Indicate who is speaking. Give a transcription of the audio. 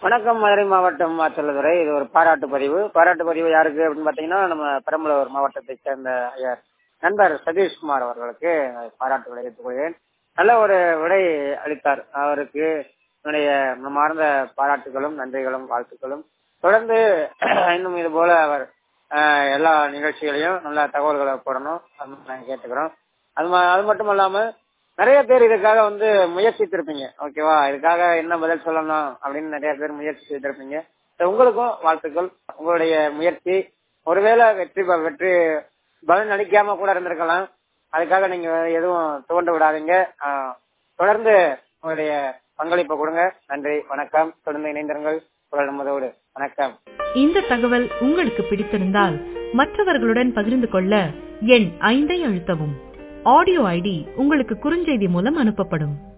Speaker 1: வணக்கம் மதுரை மாவட்டம் மாச்சல்லதுரை இது ஒரு பாராட்டு பதிவு பாராட்டு பதிவு யாருக்கு அப்படின்னு பாத்தீங்கன்னா நம்ம பெரம்பலூர் மாவட்டத்தை சேர்ந்த ஐயர் நண்பர் சதீஷ்குமார் அவர்களுக்கு பாராட்டுகளை எடுத்துக் கொள்கிறேன் நல்ல ஒரு விடை அளித்தார் அவருக்கு என்னுடைய மனமார்ந்த பாராட்டுகளும் நன்றிகளும் வாழ்த்துக்களும் தொடர்ந்து இன்னும் இது போல அவர் ஆஹ், எல்லா நிகழ்ச்சிகளையும் நல்ல தகவல்களை போடணும் அப்படின்னு நாங்க கேட்டுக்கிறோம் அது ம- அது மட்டும் இல்லாம நிறைய பேர் இதுக்காக வந்து முயற்சித்திருப்பீங்க ஓகேவா இதுக்காக என்ன பதில் சொல்லணும் அப்படின்னு நிறைய பேர் முயற்சி செய்திருப்பீங்க So, உங்களுக்கும் வாழ்த்துக்கள் உங்களுடைய முயற்சி ஒருவேளை வெற்றி ப- வெற்றி பலன் அளிக்காம கூட இருந்திருக்கலாம் அதுக்காக நீங்க எதுவும் துவண்டு விடாதீங்க ஆஹ், தொடர்ந்து உங்களுடைய பங்களிப்பை கொடுங்க நன்றி வணக்கம் தொடர்ந்து இணைந்திருங்கள் குரல் நமதோடு வணக்கம்
Speaker 2: இந்த தகவல் உங்களுக்கு பிடித்திருந்தால் மற்றவர்களுடன் பகிர்ந்து கொள்ள எண் ஐந்தை அழுத்தவும் ஆடியோ ஐடி உங்களுக்கு குறுஞ்செய்தி மூலம் அனுப்பப்படும்